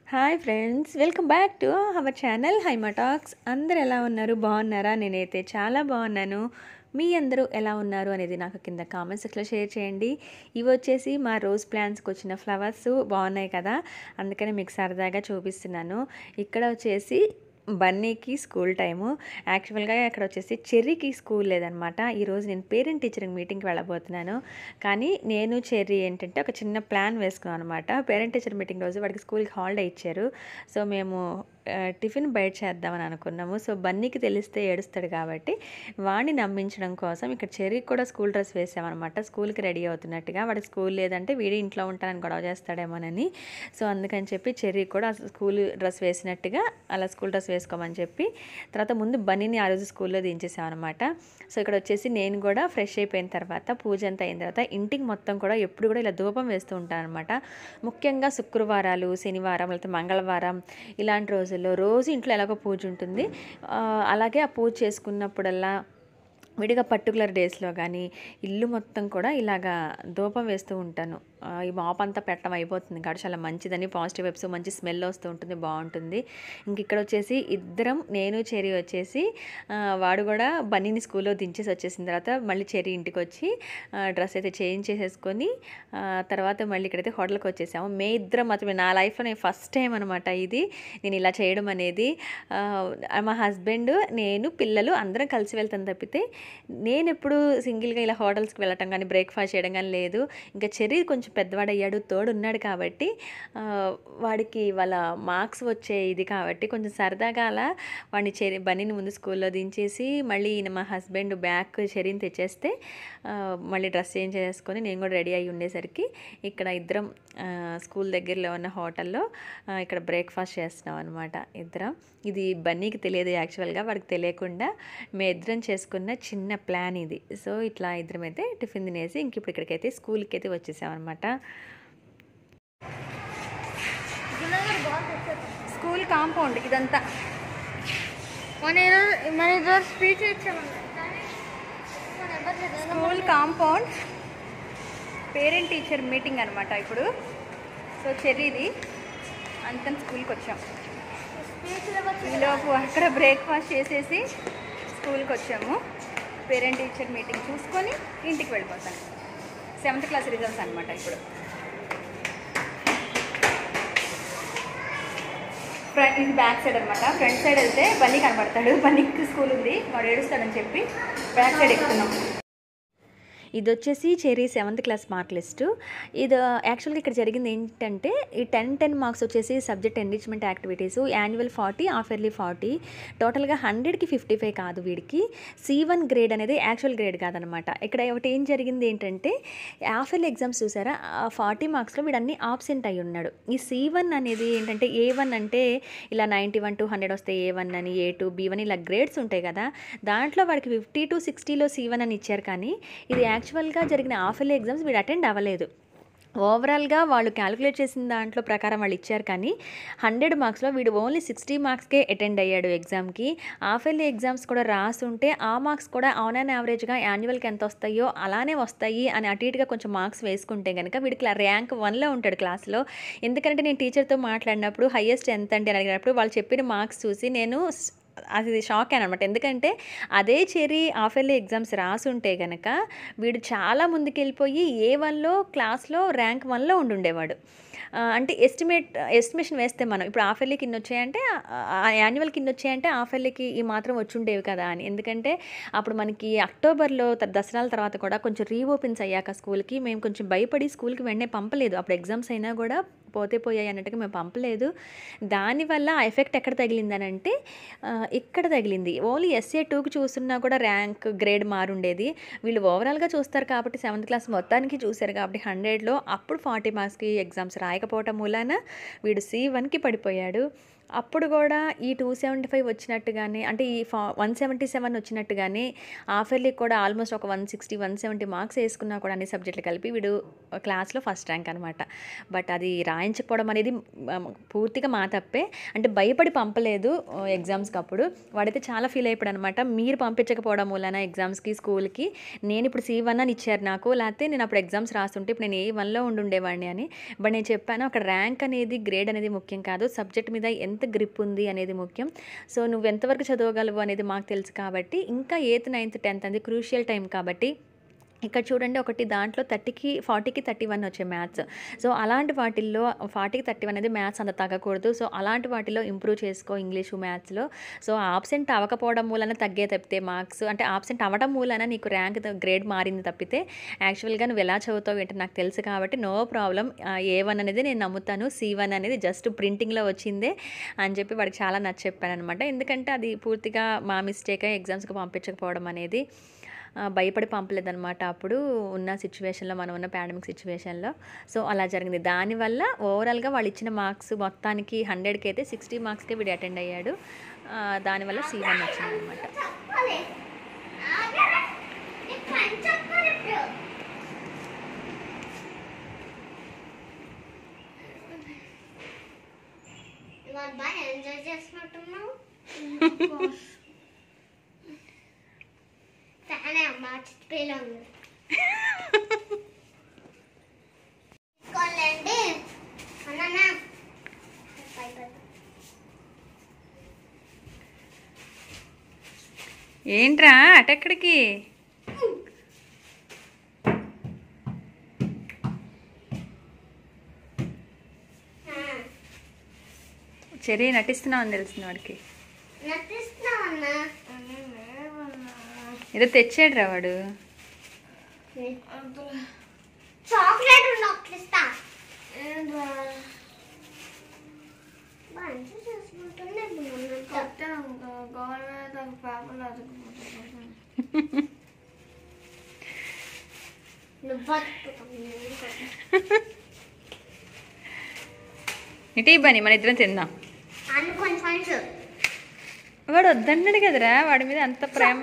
Hi friends welcome back to our channel Haima talks అందరు ఎలా ఉన్నారు బాగున్నారా నేనైతే చాలా బాగున్నాను మీ అందరూ ఎలా ఉన్నారు అనేది నాకు కింద కామెంట్ సెక్షన్లో షేర్ చేయండి ఇవి వచ్చేసి మా రోజ్ ప్లాంట్స్కి వచ్చిన ఫ్లవర్స్ బాగున్నాయి కదా అందుకని మీకు సరదాగా చూపిస్తున్నాను ఇక్కడ వచ్చేసి బన్నీకి స్కూల్ టైము యాక్చువల్గా ఇక్కడ వచ్చేసి చెర్రీకి స్కూల్ లేదనమాట ఈరోజు నేను పేరెంట్ టీచరింగ్ మీటింగ్కి వెళ్ళబోతున్నాను కానీ నేను చెర్రీ ఏంటంటే ఒక చిన్న ప్లాన్ వేసుకున్నాను అనమాట పేరెంట్ టీచర్ మీటింగ్ రోజు వాడికి స్కూల్కి హాలిడే ఇచ్చారు సో మేము ఆ, టిఫిన్ బయట చేద్దామని అనుకున్నాము సో బన్నీకి తెలిస్తే ఏడుస్తాడు కాబట్టి వాడిని నమ్మించడం కోసం ఇక్కడ చెర్రీకి కూడా స్కూల్ డ్రెస్ వేసామన్నమాట స్కూల్కి రెడీ అవుతున్నట్టుగా వాడికి స్కూల్ లేదంటే వీడి ఇంట్లో ఉంటానని గొడవ చేస్తాడేమోనని సో అందుకని చెప్పి చెర్రీ కూడా స్కూల్ డ్రెస్ వేసినట్టుగా అలా స్కూల్ డ్రెస్ వేసుకోమని చెప్పి తర్వాత ముందు బన్నీని ఆ రోజు స్కూల్లో దించేసామన్నమాట సో ఇక్కడ వచ్చేసి నేను కూడా ఫ్రెష్ అయిపోయిన తర్వాత పూజ అంతా అయిన తర్వాత ఇంటికి మొత్తం కూడా ఎప్పుడు కూడా ఇలా ధూపం వేస్తూ ఉంటాను అనమాట ముఖ్యంగా శుక్రవారాలు శనివారం లేకపోతే మంగళవారం ఇలాంటి రోజుల్లో రోజు ఇంట్లో ఎలాగో పూజ ఉంటుంది ఆ, అలాగే ఆ పూజ చేసుకున్నప్పుడల్లా విడిగా పర్టికులర్ డేస్లో కానీ ఇల్లు మొత్తం కూడా ఇలాగా ధూపం వేస్తూ ఉంటాను ఆ, ఈ మాప్ అంతా పెట్టడం అయిపోతుంది కాబట్టి చాలా మంచిదని పాజిటివ్ వెబ్స్ మంచి స్మెల్ వస్తూ ఉంటుంది బాగుంటుంది ఇంక ఇక్కడ వచ్చేసి ఇద్దరం నేను చెరి వచ్చేసి ఆ, వాడు కూడా బన్నీని స్కూల్లో దించేసి వచ్చేసిన తర్వాత మళ్ళీ చెరి ఇంటికి వచ్చి డ్రెస్ అయితే చేంజ్ చేసేసుకొని ఆ, తర్వాత మళ్ళీ ఇక్కడైతే హోటల్కి వచ్చేసాము మే ఇద్దరం మాత్రమే నా లైఫ్లో నేను ఫస్ట్ టైం అనమాట ఇది నేను ఇలా చేయడం అనేది ఆ, మా హస్బెండ్ నేను పిల్లలు అందరం కలిసి వెళ్తాను తప్పితే నేను ఎప్పుడు సింగిల్గా ఇలా హోటల్స్కి వెళ్ళటం కానీ బ్రేక్ఫాస్ట్ చేయడం కానీ లేదు ఇంకా చెర్రీ కొంచెం పెద్దవాడయ్యాడు తోడు ఉన్నాడు కాబట్టి ఆ, వాడికి వాళ్ళ మార్క్స్ వచ్చే ఇది కాబట్టి కొంచెం సరదాగా అలా వాడిని చెరి బనీని ముందు స్కూల్లో దించేసి మళ్ళీ ఈయన మా హస్బెండ్ బ్యాగ్ చెరీని తెచ్చేస్తే ఆ, మళ్ళీ డ్రెస్ చేంజ్ చేసుకొని నేను కూడా రెడీ అయ్యి ఉండేసరికి ఇక్కడ ఇద్దరం ఆ, స్కూల్ దగ్గరలో ఉన్న హోటల్లో ఆ, ఇక్కడ బ్రేక్ఫాస్ట్ చేస్తున్నాం అనమాట ఇద్దరం ఇది బన్నీకి తెలియదు యాక్చువల్గా వాడికి తెలియకుండా మేము ఇద్దరం చేసుకున్న చిన్న ప్లాన్ ఇది సో ఇట్లా ఇద్దరం అయితే టిఫిన్ తినేసి ఇంక ఇప్పుడు ఇక్కడికైతే స్కూల్కి అయితే వచ్చేసామన్నమాట స్కూల్ కాంపౌండ్ ఇదంతా మన ఈరోజు మన ఈరోజు స్పీచ్ ఇచ్చామన్నా కానీ మన ఎవరు లేదు. School compound parent teacher meeting అనమాట ఇప్పుడు సో చెర్రీది అందుకని స్కూల్కి వచ్చాం స్పీచ్ ఇవ్వచ్చు ఈలోపు అక్కడ బ్రేక్ఫాస్ట్ చేసేసి స్కూల్కి వచ్చాము పేరెంట్ టీచర్ మీటింగ్ చూసుకొని ఇంటికి వెళ్ళిపోతాను సెవెంత్ క్లాస్ రిజల్ట్స్ అనమాట ఇప్పుడు ఫ్రంట్ ఇది బ్యాక్ సైడ్ అనమాట ఫ్రంట్ సైడ్ వెళ్తే బన్నీ కనబడతాడు బన్నీకి స్కూల్ ఉంది వాడు ఏడుస్తాడని చెప్పి బ్యాక్ సైడ్ ఎక్కుతున్నాం ఇది వచ్చేసి Cherry seventh class mark list ఇది యాక్చువల్గా ఇక్కడ జరిగింది ఏంటంటే ఈ టెన్ టెన్ మార్క్స్ వచ్చేసి subject enrichment activities annual forty half yearly forty టోటల్గా హండ్రెడ్కి ఫిఫ్టీ ఫైవ్ కాదు వీడికి సి వన్ గ్రేడ్ అనేది యాక్చువల్ గ్రేడ్ కాదనమాట ఇక్కడ ఒకటి ఏం జరిగింది ఏంటంటే హాఫ్ ఇయర్లీ ఎగ్జామ్స్ చూసారా ఫార్టీ మార్క్స్లో వీడు అన్ని ఆబ్సెంట్ అయి ఉన్నాడు ఈ సి వన్ అనేది ఏంటంటే ఏ వన్ అంటే ఇలా నైంటీ వన్ టు హండ్రెడ్ వస్తే ఏ వన్ అని ఏ టూ బీ వన్ ఇలా గ్రేడ్స్ ఉంటాయి కదా దాంట్లో వాడికి ఫిఫ్టీ టు సిక్స్టీలో సి వన్ అని ఇచ్చారు కానీ ఇది యాక్చువల్గా జరిగిన హాఫ్ ఇయర్లీ ఎగ్జామ్స్ వీడు అటెండ్ అవ్వలేదు ఓవరాల్గా వాళ్ళు క్యాలిక్యులేట్ చేసిన దాంట్లో ప్రకారం వాళ్ళు ఇచ్చారు కానీ హండ్రెడ్ మార్క్స్లో వీడు ఓన్లీ సిక్స్టీ మార్క్స్కే అటెండ్ అయ్యాడు ఎగ్జామ్కి హాఫ్ ఇయర్లీ ఎగ్జామ్స్ కూడా రాసుంటే ఆ మార్క్స్ కూడా ఆన్ అండ్ యావరేజ్గా యాన్యువల్కి ఎంత వస్తాయో అలానే వస్తాయి అని అటు ఇటుగా కొంచెం మార్క్స్ వేసుకుంటే కనుక వీడికి ర్యాంక్ వన్లో ఉంటాడు క్లాస్లో ఎందుకంటే నేను టీచర్తో మాట్లాడినప్పుడు హయ్యెస్ట్ ఎంత అంటే అని అడిగినప్పుడు వాళ్ళు చెప్పిన మార్క్స్ చూసి నేను స్- అది షాక్ అనమాట ఎందుకంటే అదే చెరి హాఫ్ ఇయర్లీ ఎగ్జామ్స్ రాసుంటే గనక వీడు చాలా ముందుకెళ్ళిపోయి ఏ వన్లో క్లాస్లో ర్యాంక్ వన్లో ఉండుండేవాడు ఆ, అంటే ఎస్టిమేట్ ఎస్టిమేషన్ వేస్తే మనం ఇప్పుడు హాఫ్ ఇయర్లీకి ఇన్ని వచ్చాయంటే యాన్యువల్ కింద వచ్చాయంటే హాఫ్ ఇయర్లీకి ఈ మాత్రం వచ్చుండేవి కదా అని ఎందుకంటే అప్పుడు మనకి అక్టోబర్లో త- దసరాల తర్వాత కూడా కొంచెం రీఓపెన్స్ అయ్యాక స్కూల్కి మేము కొంచెం భయపడి స్కూల్కి వెంటనే పంపలేదు అప్పుడు ఎగ్జామ్స్ అయినా కూడా పోతే పోయాయి అన్నట్టుగా మేము పంపలేదు దానివల్ల ఆ ఎఫెక్ట్ ఎక్కడ తగిలిందని అంటే ఆ, ఇక్కడ తగిలింది ఓన్లీ ఎస్ఏ టూకి చూస్తున్నా కూడా ర్యాంక్ గ్రేడ్ మారుండేది వీళ్ళు ఓవరాల్గా చూస్తారు కాబట్టి సెవెంత్ క్లాస్ మొత్తానికి చూశారు కాబట్టి హండ్రెడ్లో అప్పుడు ఫార్టీ మార్క్స్కి ఎగ్జామ్స్ రాయకపోవటం మూలాన వీడు సి వన్కి పడిపోయాడు అప్పుడు కూడా ఈ టూ సెవెంటీ ఫైవ్ వచ్చినట్టుగానే అంటే ఈ ఫా వన్ సెవెంటీ సెవెన్ వచ్చినట్టుగానే ఆఫర్లీకి కూడా ఆల్మోస్ట్ ఒక one sixty one seventy marks వేసుకున్నా కూడా అన్ని సబ్జెక్టులు కలిపి వీడు క్లాస్లో ఫస్ట్ ర్యాంక్ అనమాట బట్ అది రాయించకపోవడం అనేది మ- పూర్తిగా మా తప్పే అంటే భయపడి పంపలేదు ఎగ్జామ్స్కి అప్పుడు వాడైతే చాలా ఫీల్ అయిపోయాడు అనమాట మీరు పంపించకపోవడం వలన ఎగ్జామ్స్కి స్కూల్కి నేను ఇప్పుడు సి వన్ అని ఇచ్చారు నాకు లేకపోతే నేను అప్పుడు ఎగ్జామ్స్ రాస్తుంటే ఇప్పుడు నేను ఏ వన్లో ఉండి ఉండేవాడిని అని బట్ నేను చెప్పాను అక్కడ ర్యాంక్ అనేది గ్రేడ్ అనేది ముఖ్యం కాదు సబ్జెక్ట్ మీద ఎంత గ్రిప్ ఉంది అనేది ముఖ్యం సో నువ్వు ఎంతవరకు చదవగలవు అనేది మాకు తెలుసు కాబట్టి ఇంకా ఎయిత్ నైన్త్ టెన్త్ అనేది క్రూషియల్ టైం కాబట్టి ఇక్కడ చూడండి ఒకటి దాంట్లో థర్టీకి ఫార్టీకి థర్టీ వన్ వచ్చే మ్యాథ్స్ సో అలాంటి వాటిల్లో ఫార్టీకి థర్టీ వన్ అనేది మ్యాథ్స్ అంత తగ్గకూడదు సో అలాంటి వాటిలో ఇంప్రూవ్ చేసుకో ఇంగ్లీషు మ్యాథ్స్లో సో ఆబ్సెంట్ అవ్వకపోవడం మూలన తగ్గే తప్పితే మార్క్స్ అంటే ఆబ్సెంట్ అవ్వడం మూలన నీకు ర్యాంక్ గ్రేడ్ మారింది తప్పితే యాక్చువల్గా నువ్వు ఎలా చదువుతావు ఏంటో నాకు తెలుసు కాబట్టి నో ప్రాబ్లం ఏ వన్ అనేది నేను నమ్ముతాను సి వన్ అనేది జస్ట్ ప్రింటింగ్లో వచ్చిందే అని చెప్పి వాడికి చాలా నచ్చ చెప్పాను అనమాట ఎందుకంటే అది పూర్తిగా మా మిస్టేక్ ఎగ్జామ్స్కి పంపించకపోవడం అనేది ఆ, భయపడి పంపలేదన్నమాట అప్పుడు ఉన్న సిచ్యువేషన్లో మనం ఉన్న పాండమిక్ సిచ్యువేషన్లో సో అలా జరిగింది దానివల్ల ఓవరాల్గా వాళ్ళు ఇచ్చిన మార్క్స్ మొత్తానికి హండ్రెడ్కి అయితే సిక్స్టీ మార్క్స్కే వీడు అటెండ్ అయ్యాడు ఆ, దానివల్ల సి వన్ వచ్చింది అనమాట చెప్పాలి ఆగరా నీకు పని చెప్పాలి ఇప్పుడు ఇవాళ బాగా ఎంజాయ్ చేసినట్టున్నావు ఫ్యాన్ అమ్మ చిట్టిపోయిలో ఉంది తీసుకోవాలండి అన్నా ఏంట్రా అటెక్కడికి చెరీ నటిస్తున్నావు అని తెలిసింది వాడికి నటిస్తున్నావన్నా ఏదో తెచ్చాడు రా వాడు చాక్లెట్ నొక్కిస్తా మంచి చేసుకుంటుంది ఇటీ బని మన ఇద్దరం తిందాం అన్ని కొంచెం కొంచెం వాడు వద్దన్నాడు కదరా వాడి మీద అంత ప్రేమ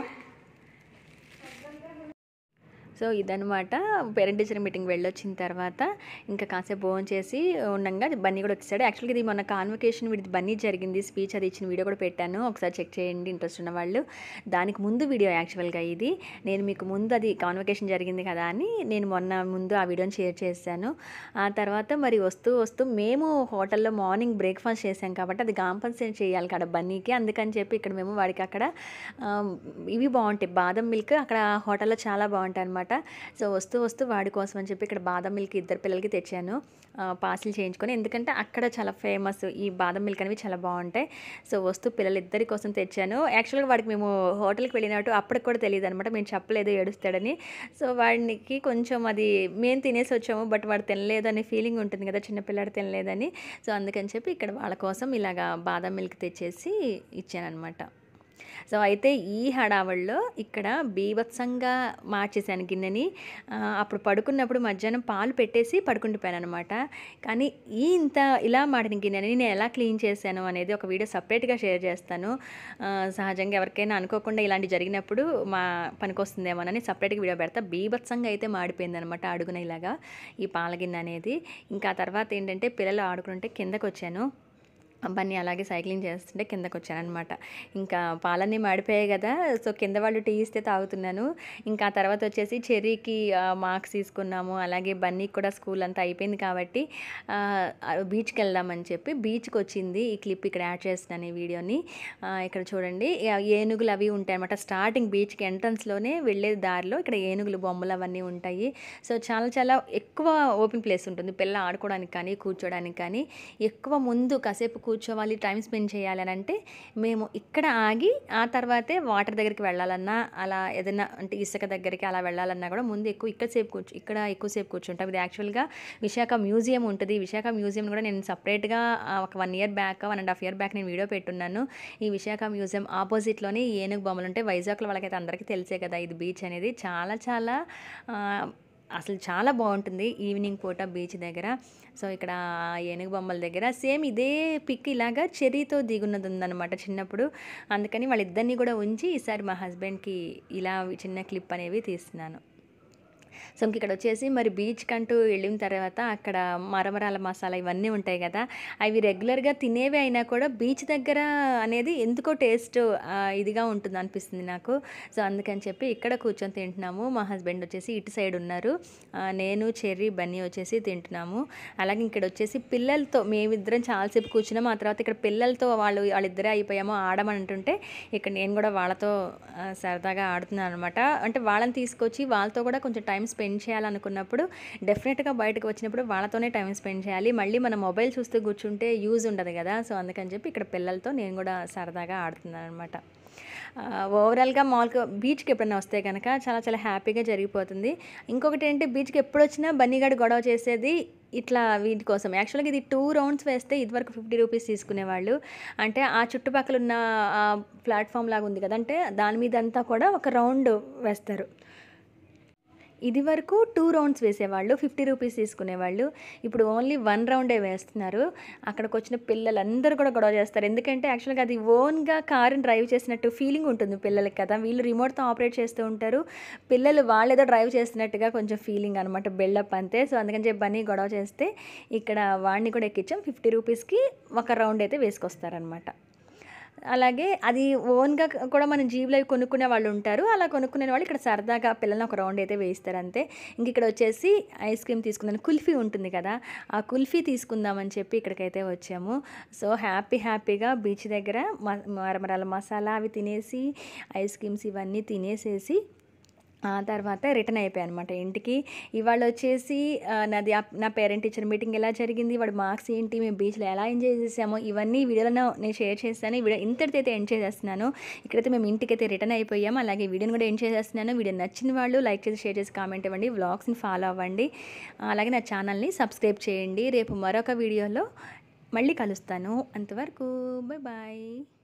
సో ఇదనమాట పేరెంట్ టీచర్ మీటింగ్ వెళ్ళొచ్చిన తర్వాత ఇంకా కాసేపు భోజనం చేసి ఉండగా బన్నీ కూడా వచ్చేసాడు యాక్చువల్గా ఇది మొన్న కాన్వకేషన్ వీడిది బన్నీ జరిగింది స్పీచ్ అది ఇచ్చిన వీడియో కూడా పెట్టాను ఒకసారి చెక్ చేయండి ఇంట్రెస్ట్ ఉన్న వాళ్ళు దానికి ముందు వీడియో యాక్చువల్గా ఇది నేను మీకు ముందు అది కాన్వకేషన్ జరిగింది కదా అని నేను మొన్న ముందు ఆ వీడియోని షేర్ చేశాను ఆ తర్వాత మరి వస్తూ వస్తూ మేము హోటల్లో మార్నింగ్ బ్రేక్ఫాస్ట్ చేసాం కాబట్టి అది కాంపన్సేట్ చేయాలి కదా బన్నీకి అందుకని చెప్పి ఇక్కడ మేము వాడికి అక్కడ ఆ, ఇవి బాగుంటాయి బాదం మిల్క్ అక్కడ హోటల్లో చాలా బాగుంటాయి అనమాట సో వస్తూ వస్తూ వాడి కోసం అని చెప్పి ఇక్కడ బాదం మిల్క్ ఇద్దరు పిల్లలకి తెచ్చాను పార్సిల్ చేయించుకొని ఎందుకంటే అక్కడ చాలా ఫేమస్ ఈ బాదం మిల్క్ అనేవి చాలా బాగుంటాయి సో వస్తూ పిల్లలిద్దరి కోసం తెచ్చాను యాక్చువల్గా వాడికి మేము హోటల్కి వెళ్ళినట్టు అప్పటికి కూడా తెలియదు అనమాట మేము చెప్పలేదు ఏడుస్తాడని సో వాడికి కొంచెం అది మేము తినేసి వచ్చాము బట్ వాడు తినలేదు అనే ఫీలింగ్ ఉంటుంది కదా చిన్నపిల్లాడు తినలేదని సో అందుకని చెప్పి ఇక్కడ వాళ్ళ కోసం ఇలాగా బాదం మిల్క్ తెచ్చేసి ఇచ్చానమాట సో అయితే ఈ హడావడిలో ఇక్కడ బీభత్సంగా మార్చేసాను గిన్నెని ఆ, అప్పుడు పడుకున్నప్పుడు మధ్యాహ్నం పాలు పెట్టేసి పడుకుండిపోయాను అనమాట కానీ ఈ ఇంత ఇలా మాడిన గిన్నెని నేను ఎలా క్లీన్ చేశాను అనేది ఒక వీడియో సపరేట్గా షేర్ చేస్తాను ఆ, సహజంగా ఎవరికైనా అనుకోకుండా ఇలాంటి జరిగినప్పుడు మా పనికొస్తుందేమోనని సపరేట్గా వీడియో పెడతా బీభత్సంగా అయితే మాడిపోయింది అనమాట అడుగున ఇలాగా ఈ పాల గిన్నె అనేది ఇంకా తర్వాత ఏంటంటే పిల్లలు ఆడుకుంటే కిందకు వచ్చాను బన్నీ అలాగే సైక్లింగ్ చేస్తుంటే కిందకు వచ్చానమాట ఇంకా పాలన్నీ మాడిపోయాయి కదా సో కింద వాళ్ళు టీ ఇస్తే తాగుతున్నాను ఇంకా ఆ తర్వాత వచ్చేసి చెర్రీకి మార్క్స్ తీసుకున్నాము అలాగే బన్నీకి కూడా స్కూల్ అంతా అయిపోయింది కాబట్టి ఆ, ఆ, బీచ్కి వెళ్దామని చెప్పి బీచ్కి వచ్చింది ఈ క్లిప్ ఇక్కడ యాడ్ చేస్తున్నాను ఈ వీడియోని ఆ, ఇక్కడ చూడండి ఆ, ఏనుగులు అవి ఉంటాయి అనమాట స్టార్టింగ్ బీచ్కి ఎంట్రన్స్లోనే వెళ్ళే దారిలో ఇక్కడ ఏనుగులు బొమ్మలు అవన్నీ ఉంటాయి సో చాలా చాలా ఎక్కువ ఓపెన్ ప్లేస్ ఉంటుంది పిల్ల ఆడుకోవడానికి కానీ కూర్చోడానికి కానీ ఎక్కువ ముందు కాసేపు కూర్చోవాలి టైం స్పెండ్ చేయాలి అని అంటే మేము ఇక్కడ ఆగి ఆ తర్వాతే వాటర్ దగ్గరికి వెళ్ళాలన్నా అలా ఏదైనా అంటే ఇసుక దగ్గరికి అలా వెళ్ళాలన్నా కూడా ముందు ఎక్కువ ఇక్కడ సేపు కూర్చో ఇక్కడ ఎక్కువసేపు కూర్చుంటాం ఇది యాక్చువల్గా విశాఖ మ్యూజియం ఉంటుంది విశాఖ మ్యూజియం కూడా నేను సపరేట్గా ఒక one year back one and half year back నేను వీడియో పెట్టున్నాను ఈ విశాఖ మ్యూజియం ఆపోజిట్లోనే ఈ ఏనుగు బొమ్మలు ఉంటాయి వైజాగ్లో వాళ్ళకైతే అందరికీ తెలిసే కదా ఇది బీచ్ అనేది చాలా చాలా ఆ, అసలు చాలా బాగుంటుంది ఈవినింగ్ పూట బీచ్ దగ్గర సో ఇక్కడ ఏనుగు బొమ్మల దగ్గర సేమ్ ఇదే పిక్ ఇలాగా చెరీతో దిగున్నది ఉందన్నమాట చిన్నప్పుడు అందుకని వాళ్ళిద్దరిని కూడా ఉంచి ఈసారి మా హస్బెండ్కి ఇలా చిన్న క్లిప్ అనేవి తీస్తున్నాను సో ఇంక ఇక్కడ వచ్చేసి మరి బీచ్ కంటూ వెళ్ళిన తర్వాత అక్కడ మరమరాల మసాలా ఇవన్నీ ఉంటాయి కదా అవి రెగ్యులర్గా తినేవి అయినా కూడా బీచ్ దగ్గర అనేది ఎందుకో టేస్ట్ ఇదిగా ఉంటుంది అనిపిస్తుంది నాకు సో అందుకని చెప్పి ఇక్కడ కూర్చొని తింటున్నాము మా హస్బెండ్ వచ్చేసి ఇటు సైడ్ ఉన్నారు ఆ, నేను చెర్రీ బన్నీ వచ్చేసి తింటున్నాము అలాగే ఇక్కడ వచ్చేసి పిల్లలతో మేమిద్దరం చాలాసేపు కూర్చున్నాము ఆ తర్వాత ఇక్కడ పిల్లలతో వాళ్ళు వాళ్ళిద్దరే అయిపోయామో ఆడమని అంటుంటే ఇక్కడ నేను కూడా వాళ్ళతో ఆ, సరదాగా ఆడుతున్నాను అనమాట అంటే వాళ్ళని తీసుకొచ్చి వాళ్ళతో కూడా కొంచెం టైం స్పెండ్ చేయాలనుకున్నప్పుడు డెఫినెట్గా బయటకు వచ్చినప్పుడు వాళ్ళతోనే టైం స్పెండ్ చేయాలి మళ్ళీ మన మొబైల్ చూస్తూ కూర్చుంటే యూజ్ ఉండదు కదా సో అందుకని చెప్పి ఇక్కడ పిల్లలతో నేను కూడా సరదాగా ఆడుతున్నాను అనమాట ఓవరాల్గా మామూలుగా బీచ్కి ఎప్పుడైనా వస్తే కనుక చాలా చాలా హ్యాపీగా జరిగిపోతుంది ఇంకొకటి ఏంటి బీచ్కి ఎప్పుడు వచ్చినా బన్నీగాడు గొడవ చేసేది ఇట్లా వీటి కోసం యాక్చువల్గా ఇది టూ రౌండ్స్ వేస్తే ఇదివరకు ఫిఫ్టీ రూపీస్ తీసుకునేవాళ్ళు అంటే ఆ చుట్టుపక్కల ఉన్న ప్లాట్ఫామ్ లాగా ఉంది కదా అంటే దాని మీద అంతా కూడా ఒక రౌండ్ వేస్తారు ఇది వరకు టూ రౌండ్స్ వేసేవాళ్ళు ఫిఫ్టీ రూపీస్ తీసుకునేవాళ్ళు ఇప్పుడు ఓన్లీ వన్ రౌండే వేస్తున్నారు అక్కడికి వచ్చిన పిల్లలందరూ కూడా గొడవ చేస్తారు ఎందుకంటే యాక్చువల్గా అది ఓన్గా కారుని డ్రైవ్ చేసినట్టు ఫీలింగ్ ఉంటుంది పిల్లలకి కదా వీళ్ళు రిమోట్తో ఆపరేట్ చేస్తూ ఉంటారు పిల్లలు వాళ్ళేదో డ్రైవ్ చేస్తున్నట్టుగా కొంచెం ఫీలింగ్ అనమాట బిల్డప్ అంతే సో అందుకని చెప్పి బన్నీ గొడవ చేస్తే ఇక్కడ వాడిని కూడా ఎక్కించాం ఫిఫ్టీ రూపీస్కి ఒక రౌండ్ అయితే వేసుకొస్తారనమాట అలాగే అది ఓన్గా కూడా మనం జీబులో అవి కొనుక్కునే వాళ్ళు ఉంటారు అలా కొనుక్కునే వాళ్ళు ఇక్కడ సరదాగా పిల్లల్ని ఒక రౌండ్ అయితే వేయిస్తారు అంతే ఇంక ఇక్కడ వచ్చేసి ఐస్ క్రీమ్ తీసుకున్నాను కుల్ఫీ ఉంటుంది కదా ఆ కుల్ఫీ తీసుకుందామని చెప్పి ఇక్కడికైతే వచ్చాము సో హ్యాపీ హ్యాపీగా బీచ్ దగ్గర మ- మరమరాల మసాలా అవి తినేసి ఐస్ క్రీమ్స్ ఇవన్నీ తినేసేసి ఆ తర్వాత రిటర్న్ అయిపోయాయి అనమాట ఇంటికి ఇవాళ వచ్చేసి ఆ, నాది ఆ- నా పేరెంట్ టీచర్ మీటింగ్ ఎలా జరిగింది వాడు మార్క్స్ ఏంటి మేము బీచ్లో ఎలా ఎంజాయ్ చేసామో ఇవన్నీ వీడియోలో నేను షేర్ చేస్తాను ఈ వీడియో ఇంతటితో అయితే ఎండ్ చేసేస్తున్నాను ఇక్కడైతే మేము ఇంటికైతే రిటర్న్ అయిపోయాం అలాగే వీడియోని కూడా ఎండ్ చేసేస్తున్నాను వీడియో నచ్చిన వాళ్ళు లైక్ చేసి షేర్ చేసి కామెంట్ ఇవ్వండి వ్లాగ్స్ని ఫాలో అవ్వండి అలాగే నా ఛానల్ని సబ్స్క్రైబ్ చేయండి రేపు మరొక వీడియోలో మళ్ళీ కలుస్తాను అంతవరకు బాయ్ బాయ్